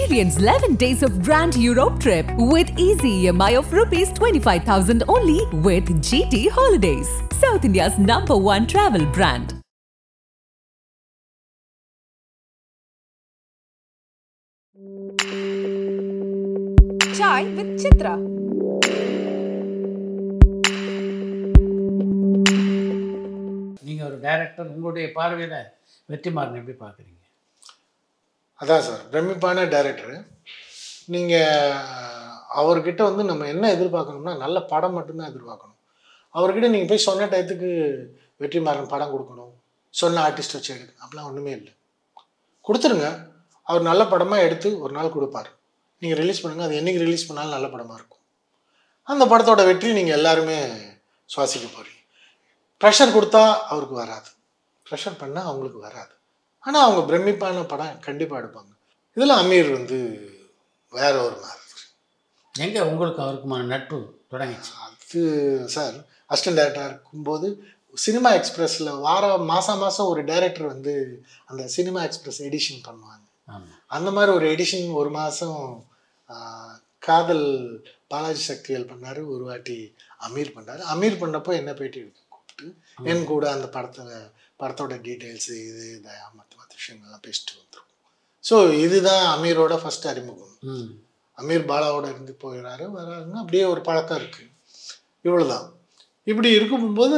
Experience 11 days of Grand Europe trip with easy EMI of rupees 25,000 only with GT Holidays, South India's number one travel brand. Chai with Chitra. நீங்கள் ஒரு director உங்களுடைய பார்வையில் வெற்றிமாறன் எப்படி பார்க்குறீங்க அதான் sir பிரமிப்பான director நீங்கள் அவர்கிட்ட வந்து நம்ம என்ன எதிர்பார்க்கணும்னா நல்ல படம் மட்டும்தான் எதிர்பார்க்கணும் அவர்கிட்ட நீங்கள் போய் சொன்ன டயத்துக்கு வெற்றிமாறன் படம் கொடுக்கணும் சொன்ன ஆர்டிஸ்ட் வச்சு எடுக்கணும் அப்படிலாம் ஒன்றுமே இல்லை கொடுத்துருங்க அவர் நல்ல படமாக எடுத்து ஒரு நாள் கொடுப்பார் நீங்கள் ரிலீஸ் பண்ணுங்கள் அது என்னைக்கு ரிலீஸ் பண்ணாலும் நல்ல படமாக இருக்கும் அந்த படத்தோட வெற்றி நீங்கள் எல்லாருமே சுவாசிக்க போகிறீங்க ப்ரெஷர் கொடுத்தா அவருக்கு வராது ப்ரெஷர் பண்ணால் அவங்களுக்கு வராது ஆனால் அவங்க பிரமிப்பான படம் கண்டிப்பாக எடுப்பாங்க இதில் அமீர் வந்து வேற ஒரு மாதிரி எங்கே உங்களுக்கு அவருக்குமான நட்பு தொடங்கிச்சு அது சார் அசிஸ்டன்ட் டேரக்டராக இருக்கும்போது சினிமா எக்ஸ்பிரஸில் வார மாதம் மாதம் ஒரு டைரக்டர் வந்து அந்த சினிமா எக்ஸ்பிரஸ் எடிஷன் பண்ணுவாங்க ஆமாம் அந்த மாதிரி ஒரு எடிஷன் ஒரு மாதம் காதல் பாலாஜி சக்திவேல் பண்ணார் ஒரு வாட்டி அமீர் பண்ணார் அமீர் பண்ணப்போ என்ன பேட்டி எடுக்க கூப்பிட்டு என் கூட அந்த படத்தில் படத்தோட டீட்டெயில்ஸு இது இதை மற்ற மற்ற விஷயங்கள்லாம் பேசிட்டு வந்துருக்கும் ஸோ இதுதான் அமீரோட ஃபர்ஸ்ட் அறிமுகம் ம் அமீர் பாலாவோட இருந்து போயிடுறாரு வராருங்க அப்படியே ஒரு பழக்கம் இருக்குது இவ்வளோதான் இப்படி இருக்கும்போது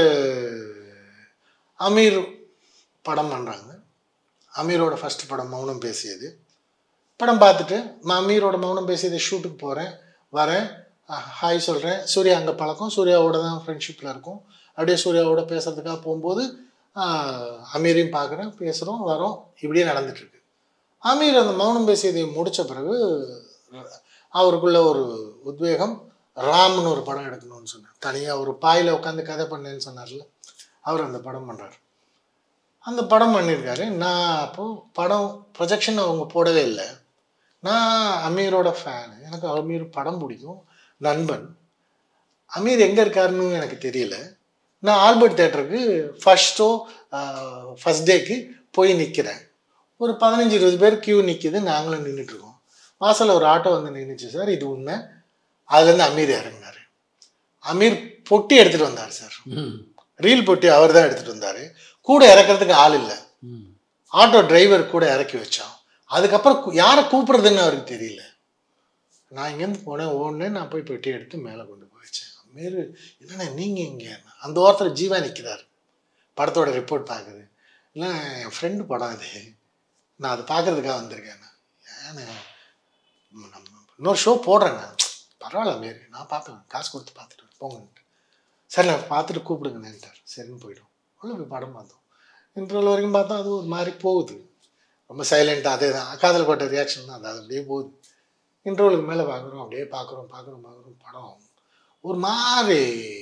அமீர் படம் பண்ணுறாங்க அமீரோட ஃபர்ஸ்ட் படம் மௌனம் பேசியது படம் பார்த்துட்டு நான் அமீரோட மௌனம் பேசியது ஷூட்டுக்கு போகிறேன் வரேன் ஹாய் சொல்கிறேன் சூர்யா அங்கே பழக்கம் சூர்யாவோட தான் ஃப்ரெண்ட்ஷிப்பில் இருக்கும் அப்படியே சூர்யாவோட பேசுறதுக்காக போகும்போது ஆஹ், அமீரையும் பார்க்குறேன் பேசுகிறோம் வரோம் இப்படியே நடந்துட்டுருக்கு அமீர் அந்த மௌனம் பேசியதை முடித்த பிறகு அவருக்குள்ள ஒரு உத்வேகம் ராம்னு ஒரு படம் எடுக்கணும்னு சொன்னார் தனியாக ஒரு பாயில் உட்காந்து கதை பண்ணேன்னு சொன்னார்ல அவர் அந்த படம் பண்ணுறாரு அந்த படம் பண்ணியிருக்காரு நான் அப்போது படம் ப்ரொஜெக்ஷன் அவங்க போடவே இல்லை நான் அமீரோட ஃபேனு எனக்கு அமீர் படம் பிடிக்கும் நண்பன் அமீர் எங்கே இருக்காருன்னு எனக்கு தெரியல நான் ஆல்பர்ட் தேட்டருக்கு ஃபர்ஸ்ட் ஷோ ஃபஸ்ட் டேக்கு போய் நிற்கிறேன் ஒரு பதினஞ்சு இருபது பேர் கியூ நிற்கிது நாங்களும் நின்றுட்டுருக்கோம் வாசலில் ஒரு ஆட்டோ வந்து நின்றுச்சு சார் இது உண்மை அதுலேருந்து அமீர் இறங்கினார் அமீர் பொட்டி எடுத்துகிட்டு வந்தார் சார் ம் ரீல் பொட்டி அவர் தான் எடுத்துகிட்டு வந்தார் கூட இறக்கிறதுக்கு ஆள் இல்லை ம் ஆட்டோ டிரைவர் கூட இறக்கி வச்சான் அதுக்கப்புறம் கு- யாரை கூப்பிடுறதுன்னு அவருக்கு தெரியல நான் இங்கேருந்து போனேன் ஓடுனேன் நான் போய் பெட்டி எடுத்து மேலே கொண்டு போய் வச்சேன் அமீர் என்னண்ணே நீங்கள் இங்கே அந்த ஓரத்தில் ஜீவா நிற்கிறார் படத்தோட ரிப்போர்ட் பார்க்குது இல்லை என் ஃப்ரெண்டு படம் இது நான் அதை பார்க்கறதுக்காக வந்திருக்கேன் ஏன்னு நம்ம இன்னொரு ஷோ போடுறேன் நான் பரவாயில்ல மாரி நான் பார்ப்பேன் காசு கொடுத்து பார்த்துட்டு வரேன், போங்கன்ட்டு சரி நான் பார்த்துட்டு கூப்பிடுங்கண்ணேன்ட்டார் சரின்னு போயிடும் உள்ள போய் படம் பார்த்தோம் இன்டர்வல் வரைக்கும் பார்த்தா அது ஒரு மாதிரி போகுது ரொம்ப சைலண்ட்டாக அதே தான் காதல் பட்ட ரியாக்ஷன் தான் அது அது அப்படியே போகுது இன்டர்வலுக்கு மேலே பார்க்குறோம் அப்படியே பார்க்குறோம் பார்க்குறோம் பார்க்குறோம் படம் ஒரு மாதிரி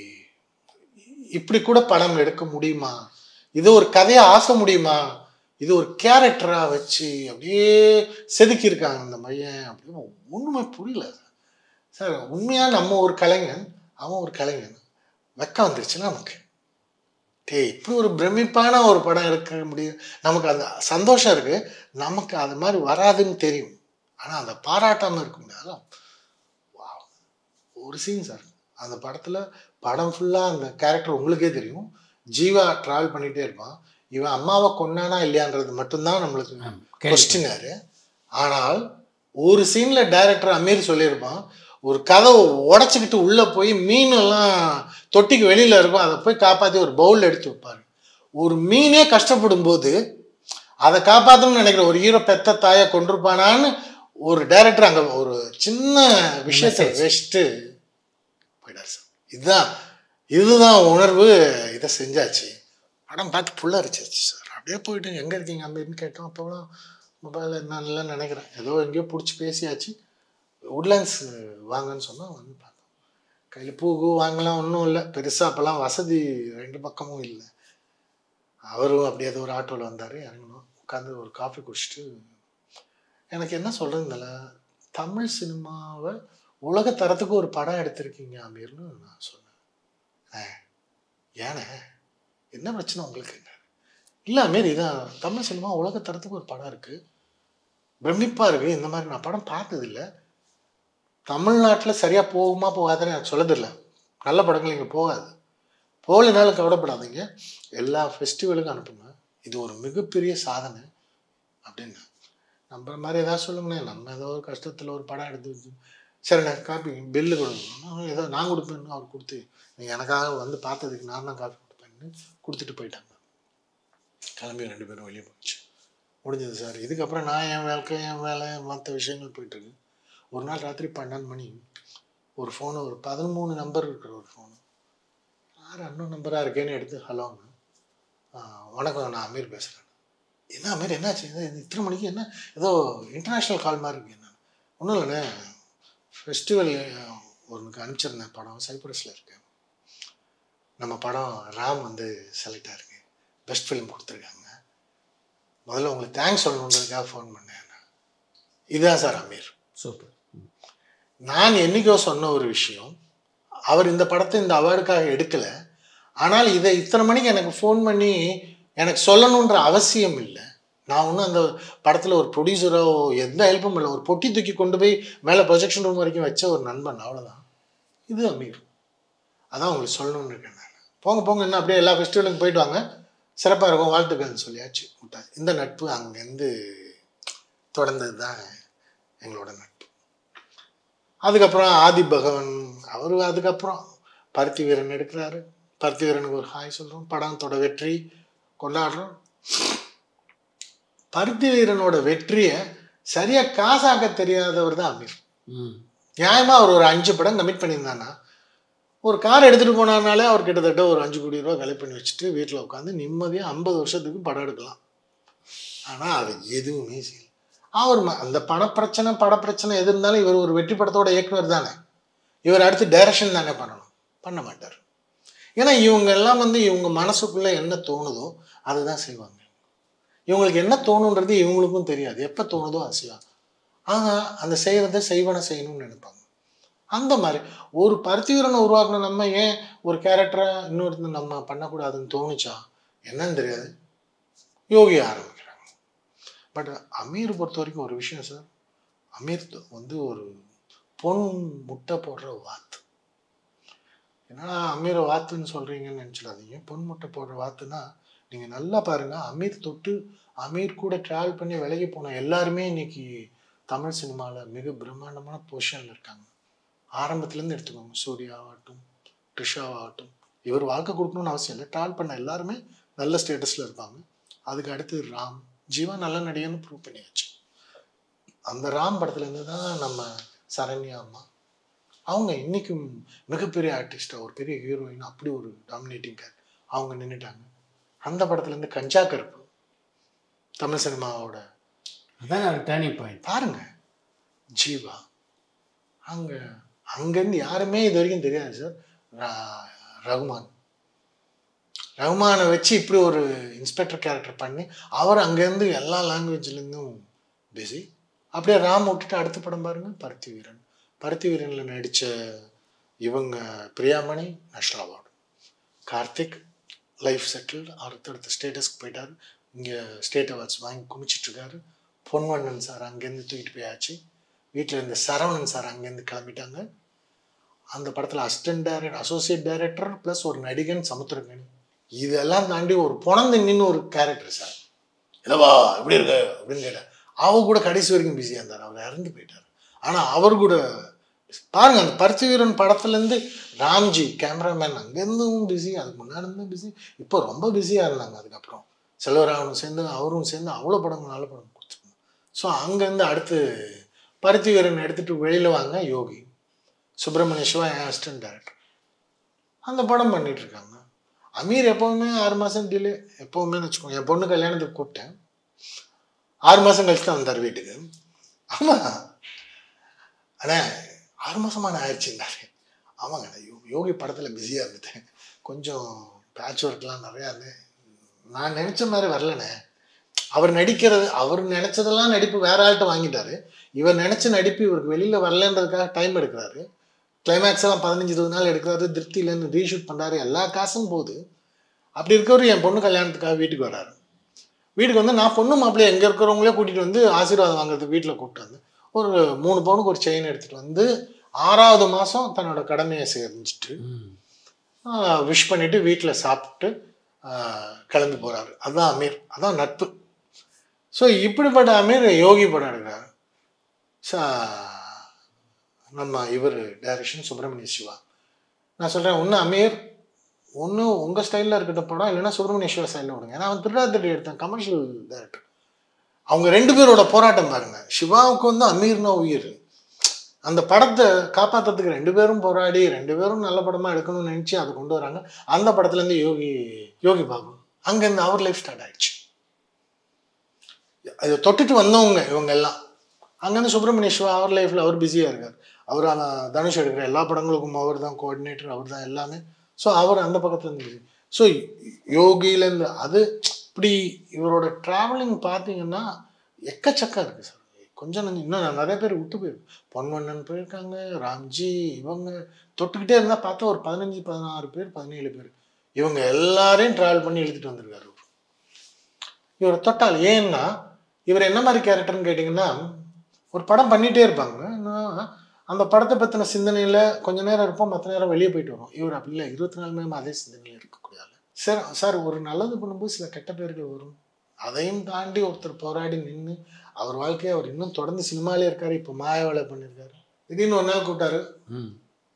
இப்படி கூட படம் எடுக்க முடியுமா இது ஒரு கதையை ஆச முடியுமா இது ஒரு கேரக்டராக வச்சு அப்படியே செதுக்கியிருக்காங்க இந்த மையன் அப்படின்னு ஒன்றுமே புரியல சார் உண்மையாக நம்ம ஒரு கலைஞன் அவன் ஒரு கலைஞன் வெக்கம் வந்துருச்சுன்னா நமக்கு டேய் இப்படி ஒரு பிரமிப்பான ஒரு படம் எடுக்க முடியும் நமக்கு அந்த சந்தோஷம் இருக்கு நமக்கு அது மாதிரி வராதுன்னு தெரியும் ஆனால் அந்த பாராட்டாமல் இருக்க முடியாது Wow. ஒரு சீன் சார் அந்த படத்தில் படம் ஃபுல்லாக அந்த கேரக்டர் உங்களுக்கே தெரியும் ஜீவா ட்ராவல் பண்ணிகிட்டே இருப்பான் இவன் அம்மாவை கொன்னானா இல்லையான்றது மட்டும்தான் நம்மளுக்கு ஆம், கேள்வி. கொஸ்டினாரு ஆனால் ஒரு சீனில் டைரக்டர் அமீர் சொல்லியிருப்பான் ஒரு கதவை உடச்சிக்கிட்டு உள்ளே போய் மீன் எல்லாம் தொட்டிக்கு வெளியில் இருக்கும் அதை போய் காப்பாற்றி ஒரு பவுல் எடுத்து வைப்பார் ஒரு மீனே கஷ்டப்படும் போது அதை காப்பாற்றணும்னு நினைக்கிற ஒரு ஹீரோ பெத்த தாயை கொண்டிருப்பானான்னு ஒரு டைரக்டர் அங்கே ஒரு சின்ன விஷயத்தை Message. வச்சுட்டு போயிட்டார் சார் இதுதான் இதுதான் உணர்வு இதை செஞ்சாச்சு படம் பார்த்து புல்லரிச்சிருச்சு சார் அப்படியே போயிட்டு எங்கே இருக்கீங்க அமீர்னு கேட்டோம் அப்போலாம் மொபைலில் என்னன்னு நினைக்கிறேன் ஏதோ எங்கேயோ பிடிச்சி பேசியாச்சு உட்லாண்ட்ஸ் வாங்கன்னு சொன்னால் வந்து பார்த்தோம் கையில் பூ பூ வாங்கலாம் ஒன்றும் இல்லை பெருசாக அப்போல்லாம் வசதி ரெண்டு பக்கமும் இல்லை அவரும் அப்படியே ஏதோ ஒரு ஆட்டோவில் வந்தார் இறங்கணும் உட்காந்து ஒரு காஃபி குடிச்சிட்டு எனக்கு என்ன சொல்கிறதுல தமிழ் சினிமாவை உலக தரத்துக்கு ஒரு படம் எடுத்திருக்கீங்க அமீர்னு நான் சொன்னேன் "ஆ, ஏண்ணே என்ன பிரச்சனை உங்களுக்கு இல்லை அமீர் இதான் தமிழ் சினிமா உலக தரத்துக்கு ஒரு படம் இருக்குது பிரமிப்பாக இருக்குது இந்த மாதிரி நான் படம் பார்த்ததில்ல தமிழ்நாட்டில் சரியாக போகுமா போகாதுன்னு எனக்கு சொல்லதில்ல நல்ல படங்கள் இங்கே போகாது போகலைனாலும் கவலைப்படாதீங்க எல்லா ஃபெஸ்டிவலுக்கும் அனுப்புங்க இது ஒரு மிகப்பெரிய சாதனை அப்படின்னு நம்புற மாதிரி ஏதாவது சொல்லுங்களேன் நம்ம ஏதோ ஒரு கஷ்டத்தில் ஒரு படம் எடுத்து வச்சு சரி நான் காப்பி பில்லு கொடுக்கணும் ஏதோ நான் கொடுப்பேன்னு அவர் கொடுத்து நீங்கள் எனக்காக வந்து பார்த்ததுக்கு நான் தான் காப்பி கொடுப்பேன்னு கொடுத்துட்டு போயிட்டாங்க கிளம்பி ரெண்டு பேரும் வெளியே போச்சு முடிஞ்சது சார் இதுக்கப்புறம் நான் என் வேலை என் வேலை மற்ற விஷயங்கள் போயிட்டுருக்கு ஒரு நாள் ராத்திரி பன்னெண்டு மணி ஒரு ஃபோனு ஒரு பதிமூணு நம்பர் இருக்கிற ஒரு ஃபோனு யார் அண்ணன் நம்பராக இருக்கேன்னு எடுத்து ஹலோங்க வணக்கம் நான் அமீர் பேசுகிறேன் என்ன அமீர் என்னாச்சு இது இது இத்தனை மணிக்கு என்ன ஏதோ இன்டர்நேஷ்னல் கால் மாதிரி இருக்கு என்ன ஒன்றும் இல்லைண்ணே ஃபெஸ்டிவல் ஒன்றுக்கு அனுப்பிச்சிருந்தேன் படம் சைப்ரஸில் இருக்கு நம்ம படம் ராம் வந்து செலக்ட் ஆயிருக்கு பெஸ்ட் ஃபிலிம் கொடுத்துருக்காங்க முதல்ல உங்களுக்கு தேங்க்ஸ் சொல்லணுன்றதுக்காக ஃபோன் பண்ணேன் நான். இதுதான் சார் அமீர் சூப்பர் நான் என்னைக்கோ சொன்ன ஒரு விஷயம் அவர் இந்த படத்தை இந்த அவார்டுக்காக எடுக்கல ஆனால் இதை இத்தனை மணிக்கு எனக்கு ஃபோன் பண்ணி எனக்கு சொல்லணுன்ற அவசியம் இல்லை நான் ஒன்றும் அந்த படத்தில் ஒரு ப்ரொடியூசரோ எந்த ஹெல்ப்பும் இல்லை ஒரு பொட்டி தூக்கி கொண்டு போய் மேலே ப்ரொஜெக்ஷன் ரூம் வரைக்கும் வச்ச ஒரு நண்பன் அவ்வளோதான் இது அமீர் அதான் உங்களுக்கு சொல்லணும்னு இருக்கேன் நான் போங்க போங்க இன்னும் அப்படியே எல்லா ஃபெஸ்டிவலுக்கும் போயிட்டு வாங்க சிறப்பாக இருக்கும் வாழ்த்துக்கள்னு சொல்லியாச்சு விட்டாச்சு இந்த நட்பு அங்கேருந்து தொடர்ந்தது தான் எங்களோட நட்பு அதுக்கப்புறம் ஆதி பகவன் அவர் அதுக்கப்புறம் பருத்தி வீரன் எடுக்கிறாரு பருத்தி வீரனுக்கு ஒரு ஹாய் சொல்கிறோம் படத்தோட வெற்றி கொண்டாடுறோம் பருத்தி வீரனோட வெற்றியை சரியாக காசாக்க தெரியாதவர் தான் அமீர் ம் நியாயமாக அவர் ஒரு அஞ்சு படம் கமிட் பண்ணியிருந்தானா ஒரு கார் எடுத்துகிட்டு போனானாலே அவர் கிட்டத்தட்ட ஒரு அஞ்சு கோடி ரூபா கலெக்ட் பண்ணி வச்சுட்டு வீட்டில் உட்காந்து நிம்மதியாக ஐம்பது வருஷத்துக்கு படம் எடுக்கலாம் ஆனால் அது எதுவுமே செய்யல அவர் ம- அந்த பணப்பிரச்சனை படப்பிரச்சனை எது இருந்தாலும் இவர் ஒரு வெற்றி படத்தோட இயக்குனர் தானே இவர் அடுத்து டைரக்ஷன் தானே பண்ணணும் பண்ண மாட்டார் ஏன்னா இவங்க எல்லாம் வந்து இவங்க மனசுக்குள்ளே என்ன தோணுதோ அதுதான் செய்வாங்க இவங்களுக்கு என்ன தோணுன்றது இவங்களுக்கும் தெரியாது எப்போ தோணுதோ அது செய்வாங்க ஆக அந்த செய்கிறத செய்வன செய்யணும்னு நினைப்பாங்க அந்த மாதிரி ஒரு பருத்திவீரனை உருவாக்கணும் நம்ம ஏன் ஒரு கேரக்டரை இன்னொருத்தர் நம்ம பண்ணக்கூடாதுன்னு தோணுச்சா என்னன்னு தெரியாது யோகி ஆரம்பிக்கிறாங்க பட் அமீர் பொறுத்த வரைக்கும் ஒரு விஷயம் சார் அமீர் த- வந்து ஒரு பொன் முட்டை போடுற வாத்து என்னடா அமீரை வாத்துன்னு சொல்றீங்கன்னு நினச்சிடாதீங்க பொன் முட்டை போடுற வாத்துனா நீங்க நல்லா பாருங்க அமீர் தொட்டு அமீர் கூட டிராவல் பண்ணி விலகி போன எல்லாருமே இன்னைக்கு தமிழ் சினிமாவில் மிக பிரம்மாண்டமான பொசிஷனில் இருக்காங்க ஆரம்பத்துலேருந்து எடுத்துக்கோங்க சூர்யா ஆகட்டும் ட்ரிஷா ஆகட்டும் இவர் வாழ்க்கை கொடுக்கணும்னு அவசியம் இல்லை ட்ராவல் பண்ண எல்லாருமே நல்ல ஸ்டேட்டஸில் இருப்பாங்க அதுக்கு அடுத்து ராம் ஜீவா நல்ல நடிகன்னு ப்ரூவ் பண்ணியாச்சு அந்த ராம் படத்துலேருந்து தான் நம்ம சரண்யா அம்மா அவங்க இன்னைக்கும் மிகப்பெரிய ஆர்டிஸ்டாக ஒரு பெரிய ஹீரோயின் அப்படி ஒரு டாமினேட்டிங் கேர் அவங்க நின்றுட்டாங்க அந்த படத்துலேருந்து கஞ்சா கருப்பு தமிழ் சினிமாவோட அதான் ஒரு டேர்னிங் பாயிண்ட் பாருங்க ஜீவா அங்க அங்கேருந்து யாருமே இது வரைக்கும் தெரியாது சார் ர- ரகுமான் ரகுமானை வச்சு இப்படி ஒரு இன்ஸ்பெக்டர் கேரக்டர் பண்ணி அவர் அங்கேருந்து எல்லா லாங்குவேஜ்லேருந்தும் பிஸி அப்படியே ராம் விட்டுட்டு அடுத்த படம் பாருங்க பருத்தி வீரன் பருத்தி வீரனில் நடித்த இவங்க Priyamani national award Karthik life settle அடுத்தடுத்த ஸ்டேட்டஸ்க்கு போயிட்டாரு இங்கே ஸ்டேட் அவார்ட்ஸ் வாங்கி குமிச்சிட்டு இருக்காரு பொன்வண்ணன் சார் அங்கேருந்து தூக்கிட்டு போயாச்சு வீட்டில் இருந்த சரவணன் சார் அங்கேருந்து கிளம்பிட்டாங்க அந்த படத்தில் assistant director associate director plus ஒரு நடிகன் சமுத்திரகனி இதெல்லாம் தாண்டி ஒரு புனந்தண்ணின்னு ஒரு கேரக்டர் சார் இல்லவா எப்படி இருக்க அப்படின்னு கேட்டார் அவர் கூட கடைசி வரைக்கும் பிஸியாக இருந்தார் அவர் இறந்து போயிட்டார் ஆனால் அவர் கூட பாருங்க அந்த பருத்தி வீரன் படத்துலேருந்து ராம்ஜி கேமராமேன் அங்கேருந்தும் பிஸி அதுக்கு முன்னாடி இருந்தும் பிஸி இப்போ ரொம்ப பிஸியாக இருந்தாங்க அதுக்கப்புறம் செல்வராகவனும் சேர்ந்து அவரும் சேர்ந்து அவ்வளோ படங்கள் நல்ல படம் கொடுத்துருந்தாங்க ஸோ அங்கேருந்து அடுத்து பருத்தி வீரன் எடுத்துட்டு வெளியில் வாங்க யோகி சுப்பிரமணிய சிவா என் அசிஸ்டன்ட் டைரக்டர் அந்த படம் பண்ணிட்டு இருக்காங்க அமீர் எப்போவுமே ஆறு மாதம் டிலே எப்போவுமே வச்சுக்கோங்க என் பொண்ணு கல்யாணத்துக்கு கூப்பிட்டேன் ஆறு மாதம் கழிச்சு தான் வந்தார் வீட்டுக்கு ஆமாம் அண்ணே ஆறு மாதமான ஆயிடுச்சுன்னாரு ஆமாங்க அண்ணா, யோ- யோகி படத்தில் பிஸியாக இருந்துட்டேன் கொஞ்சம் பேட்ச் ஒர்க்லாம் நிறையா இருந்தேன் நான் நினச்ச மாதிரி வரலண்ணே அவர் நடிக்கிறது அவர் நினைச்சதெல்லாம் நடிப்பு வேற ஆள்கிட்ட வாங்கிட்டாரு இவர் நினைச்ச நடிப்பு இவருக்கு வெளியில வரலன்றதுக்காக டைம் எடுக்கிறாரு கிளைமேக்ஸ் எல்லாம் பதினஞ்சு இருபது நாள் எடுக்கிறாரு திருப்தி இல்லைன்னு ரீஷூட் பண்றாரு எல்லா காசும் போகுது அப்படி இருக்கவர் என் பொண்ணு கல்யாணத்துக்காக வீட்டுக்கு வராரு வீட்டுக்கு வந்து நான் பொண்ணு மாப்பிள்ளைய எங்கே இருக்கிறவங்களே கூட்டிகிட்டு வந்து ஆசீர்வாதம் வாங்குறதுக்கு வீட்டில் கூப்பிட்டு வந்து ஒரு மூணு பவுனுக்கு ஒரு செயின் எடுத்துகிட்டு வந்து ஆறாவது மாதம் தன்னோட கடமையை செஞ்சுட்டு ம். விஷ் பண்ணிட்டு வீட்டில் சாப்பிட்டு ஆஹ், கிளம்பி போறாரு அதுதான் அமீர் அதான் நட்பு ஸோ இப்படிப்பட்ட அமீர் யோகி படம் எடுக்கிறாரு ச- நம்ம இவர் டைரக்ஷன் சுப்பிரமணிய சிவா நான் சொல்கிறேன் ஒன்று அமீர் ஒன்று உங்கள் ஸ்டைலில் இருக்கட்டும் படம் இல்லைன்னா சுப்பிரமணிய சிவா ஸ்டைலில் விடுங்க ஏன்னா அவன் திருடா திருடி எடுத்தான் கமர்ஷியல் டைரக்டர் அவங்க ரெண்டு பேரோட போராட்டம் பாருங்க சிவாவுக்கு வந்து அமீர்னா உயிர் அந்த படத்தை காப்பாத்துறதுக்கு ரெண்டு பேரும் போராடி ரெண்டு பேரும் நல்ல படமா எடுக்கணும்னு நினைச்சு அதை கொண்டு வராங்க அந்த படத்துல இருந்து யோகி யோகி பாபு அங்கேருந்து அவர் லைஃப் ஸ்டார்ட் ஆயிடுச்சு அதை தொட்டுட்டு வந்தவங்க இவங்க எல்லாம் அங்கேருந்து சுப்பிரமணிய சிவா அவர் லைஃப்ல அவர் பிஸியா இருக்கார் அவர் அந்த தனுஷ் எடுக்கிற எல்லா படங்களுக்கும் அவர் தான் கோஆர்டினேட்டர் அவர் தான் எல்லாமே ஸோ அவர் அந்த பக்கத்துல இருந்து busy. ஸோ யோகியிலேருந்து அது இப்படி இவரோட ட்ராவலிங் பார்த்தீங்கன்னா எக்கச்சக்கம் இருக்கு சார் கொஞ்சம் நஞ்சம் இன்னும் நிறைய பேர் விட்டு போயிருக்கு பொன்வண்ணன் போயிருக்காங்க ராம்ஜி இவங்க தொட்டுக்கிட்டே இருந்தால் பார்த்தா ஒரு பதினஞ்சு பதினாறு பேர் பதினேழு பேர் இவங்க எல்லாரையும் ட்ராவல் பண்ணி எழுதிட்டு வந்திருக்காரு இவர் இவர் தொட்டால் ஏன்னா இவர் என்ன மாதிரி கேரக்டர்னு கேட்டிங்கன்னா ஒரு படம் பண்ணிகிட்டே இருப்பாங்க ஆனா, அந்த படத்தை பற்றின சிந்தனையில் கொஞ்ச நேரம் இருப்போம் மற்ற நேரம் வெளியே போயிட்டு வரும் இவர் அப்படி இல்லை இருபத்தி நாலு மணி நேரம் அதே சிந்தனையில் இருக்கக்கூடிய ஆளு சார் சார் ஒரு நல்லது பண்ணும்போது சில கெட்ட பேர்கள் வரும் அதையும் தாண்டி ஒருத்தர் போராடி நின்று அவர் வாழ்க்கையை அவர் இன்னும் தொடர்ந்து சினிமாலே இருக்காரு இப்போ மாயாவலை பண்ணியிருக்காரு திடீர்னு ஒரு நாள் கூப்பிட்டாரு ம்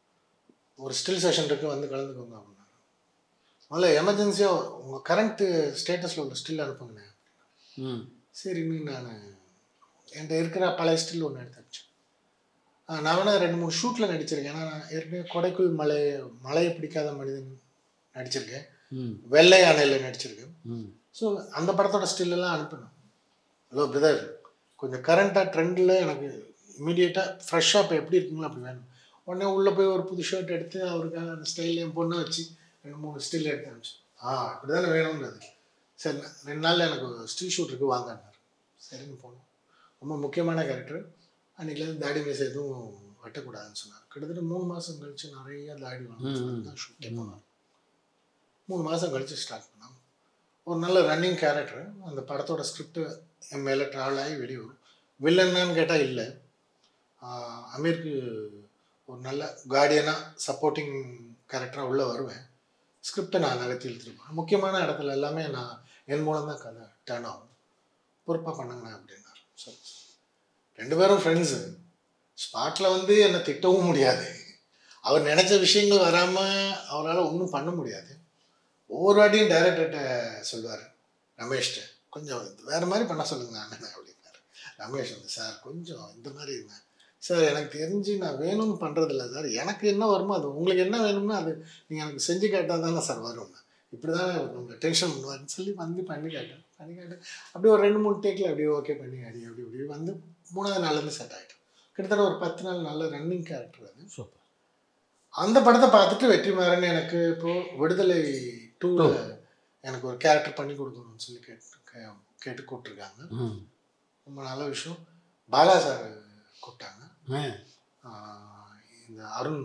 ஒரு ஸ்டில் செஷன் இருக்கு வந்து கலந்துக்கோங்க அப்படின்னாரு முதல்ல எமர்ஜென்சியாக உங்கள் கரண்ட் ஸ்டேட்டஸில் உள்ள ஸ்டில் அனுப்புங்கண்ணே ம் சரின்னு நான் என்கிட்ட இருக்கிற பழைய ஸ்டில் ஒன்று எடுத்து வச்சேன் நான் வேணா ரெண்டு மூணு ஷூட்டில் நடிச்சிருக்கேன் ஏன்னா நான் ஏற்கனவே கொடைக்குள் மலை மலையை பிடிக்காத மனிதன் நடிச்சிருக்கேன் ம் வெள்ளை யானையில் நடிச்சிருக்கேன் ம் ஸோ அந்த படத்தோட still எல்லாம் அனுப்பினேன் ஹலோ பிரதர் கொஞ்சம் கரண்ட்டாக ட்ரெண்டில் எனக்கு இமீடியட்டாக ஃப்ரெஷ்ஷாக இப்போ எப்படி இருக்குங்களோ அப்படி வேணும் உடனே உள்ளே போய் ஒரு புது ஷர்ட் எடுத்து அவருக்காக அந்த ஸ்டைல் என் பொண்ணை வச்சு ரெண்டு மூணு ஸ்டில் எடுத்து அனுப்பிச்சு ஆ இப்படி தானே வேணும்ன்றது சரி நான் ரெண்டு நாளில் எனக்கு ஸ்டில் ஷூட் இருக்கு வாங்கினார் சரின்னு போனோம் ரொம்ப முக்கியமான கேரக்டர் அன்றைக்கிலேருந்து தாடி மீசை எதுவும் வெட்டக்கூடாதுன்னு சொன்னார் கிட்டத்தட்ட மூணு மாதம் கழிச்சு நிறைய தாடி வாங்க தான் ஷூட்டே போனார் மூணு மாதம் கழிச்சு ஸ்டார்ட் பண்ணோம் ஒரு நல்ல ரன்னிங் கேரக்டர் அந்த படத்தோட ஸ்கிரிப்ட் என் மேலே ட்ராவல் ஆகி வெளியே வரும் வில்லன்னான்னு கேட்டால் இல்லை ஆஹ் அமீருக்கு ஒரு நல்ல கார்டியனாக சப்போர்ட்டிங் கேரக்டராக உள்ளே வருவேன் ஸ்கிரிப்டை நான் நகர்த்தி இழுத்துருப்பேன் முக்கியமான இடத்துல எல்லாமே நான் என் மூலம் தான் கதை டேர்ன் ஆகும் பொறுப்பாக பண்ணுங்கண்ணா அப்படின்னாரு சரி ரெண்டு பேரும் ஃப்ரெண்ட்ஸு ஸ்பாட்டில் வந்து என்னை திட்டவும் முடியாது அவர் நினச்ச விஷயங்கள் வராமல் அவரால் ஒன்றும் பண்ண முடியாது ஒவ்வொரு வாட்டியும் டைரக்டர்கிட்ட சொல்லுவார் ரமேஷ்கிட்ட கொஞ்சம் வேறு மாதிரி பண்ண சொல்லுங்க அண்ணன் அப்படின்னாரு ரமேஷ் வந்து சார் கொஞ்சம் இந்த மாதிரி இருந்தேன் சார் எனக்கு தெரிஞ்சு நான் வேணும்னு பண்ணுறதில்ல சார் எனக்கு என்ன வருமோ அது உங்களுக்கு என்ன வேணும்னோ அது நீங்கள் எனக்கு செஞ்சு கேட்டால் தானே சார் வரும் இப்படி தான் உங்களை டென்ஷன் பண்ணுவாருன்னு சொல்லி வந்து பண்ணி கேட்டேன் பண்ணி கேட்டேன் அப்படியே ஒரு ரெண்டு மூணு டேக்கில் அப்படியே ஓகே பண்ணி அடி அப்படி இப்படி வந்து மூணாவது நாள்லேருந்து செட் ஆகிட்டோம் கிட்டத்தட்ட ஒரு பத்து நாள் நல்ல ரன்னிங் கேரக்டர் அது சூப்பர் அந்த படத்தை பார்த்துட்டு வெற்றிமாறன் எனக்கு இப்போ விடுதலை டூவில் எனக்கு ஒரு கேரக்டர் பண்ணி கொடுக்கணும்னு சொல்லி கேட்டு கே- கேட்டு கூப்பிட்ருக்காங்க ம் ரொம்ப நல்ல விஷயம் பாலா சார் கூப்பிட்டாங்க ஆ ஆஹ் இந்த அருண்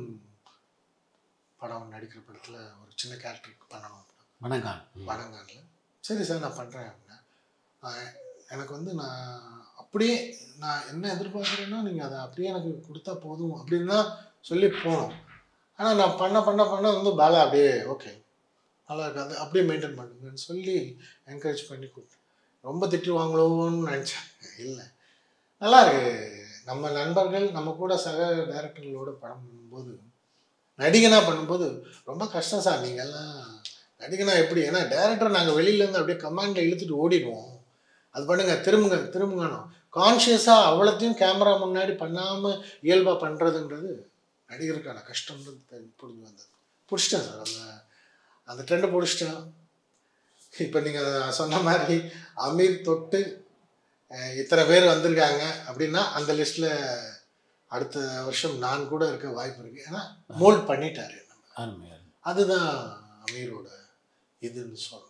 படம் நடிக்கிற படத்தில் ஒரு சின்ன கேரக்டருக்கு பண்ணணும் வணக்கம் ம். வடங்கானில் சரி சார் நான் பண்ணுறேன் அப்படின்னா ஆஹ் எனக்கு வந்து நான் அப்படியே நான் என்ன எதிர்பார்க்குறேன்னா நீங்கள் அதை அப்படியே எனக்கு கொடுத்தா போதும் அப்படின்னு தான் சொல்லி போனோம் ஆனால் நான் பண்ண பண்ண பண்ண வந்து பாலா அப்படியே ஓகே நல்லா இருக்காது அப்படியே மெயின்டைன் பண்ணுங்கன்னு சொல்லி என்கரேஜ் பண்ணி கொடுத்தேன் ரொம்ப திட்டுவாங்களோன்னு நினச்சேன் இல்லை நல்லா இருக்கு நம்ம நண்பர்கள் நம்ம கூட சக டைரக்டர்களோட படம் பண்ணும்போது நடிகனாக பண்ணும்போது ரொம்ப கஷ்டம் சார் நீங்கள்லாம் நடிகனா எப்படி ஏன்னா டேரக்டர் நாங்கள் வெளியிலேருந்து அப்படியே கமாண்டில் இழுத்துட்டு ஓடிடுவோம் அது பண்ணுங்க திரும்புங்க திரும்புங்கணும் கான்ஷியஸாக அவ்வளோத்தையும் கேமரா முன்னாடி பண்ணாமல் இயல்பாக பண்ணுறதுன்றது நடிகருக்கான கஷ்டம்ன்றது தெரி- புரிஞ்சு வந்தது பிடிச்சிட்டேன் சார் அந்த அந்த ட்ரெண்டை பிடிச்சிட்டேன் இப்போ நீங்கள் சொன்ன மாதிரி அமீர் தொட்டு அஹ், இத்தனை பேர் வந்திருக்காங்க அப்படின்னா அந்த லிஸ்ட்டில் அடுத்த வருஷம் நான் கூட இருக்க வாய்ப்பு இருக்குது ஏன்னா மோல்ட் பண்ணிட்டாரு அருமை அருமை அதுதான் அமீரோட இதுன்னு சொல்லணும்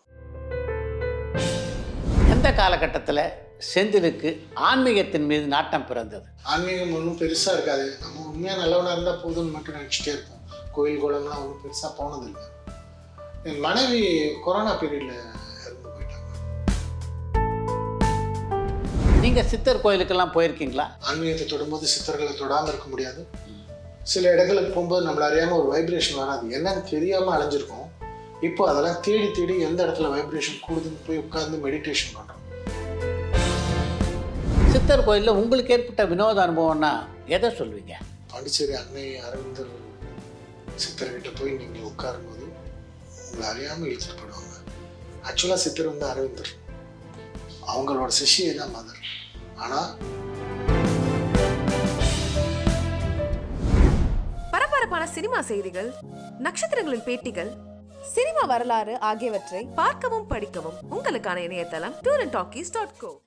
எந்த காலகட்டத்தில் செந்திலுக்கு ஆன்மீகத்தின் மீது நாட்டம் பிறந்தது ஆன்மீகம் ஒன்றும் பெருசாக இருக்காது நம்ம உண்மையாக நல்லவனாக இருந்தால் போதும்னு மட்டும் நினச்சிட்டே இருப்போம் கோயில் குளம்லாம் ஒன்றும் பெருசாக போனதில்லை என் மனைவி கொரோனா பீரியடில் இறந்து போயிட்டாங்க நீங்கள் சித்தர் கோயிலுக்கெல்லாம் போயிருக்கீங்களா ஆன்மீகத்தை தொடும்போது சித்தர்களை தொடாமல் இருக்க முடியாது சில இடங்களுக்கு போகும்போது நம்மள அறியாமல் ஒரு வைப்ரேஷன் வராது என்னன்னு தெரியாமல் அலைஞ்சிருக்கோம் இப்போ அதெல்லாம் தேடி தேடி எந்த இடத்துல வைப்ரேஷன் கூடுதுன்னு போய் உட்கார்ந்து மெடிடேஷன் பண்ணுறோம் சித்தர் கோயிலில் உங்களுக்கு ஏற்பட்ட வினோத அனுபவம்னா எதை சொல்வீங்க பாண்டிச்சேரி அன்னை அரவிந்தர் சித்தர்கிட்ட போய் நீங்கள் உட்காரும்போது உங்களை அறியாமல் இழுத்துட்டு போயிடுவாங்க ஆக்சுவலாக சித்தர் வந்து அரவிந்தர் அவங்களோட சிஷியை தான் மதர் ஆனால் பரபரப்பான சினிமா செய்திகள் நட்சத்திரங்களின் பேட்டிகள் சினிமா வரலாறு ஆகியவற்றை பார்க்கவும் படிக்கவும் உங்களுக்கான இணையதளம் tour and talkies dot go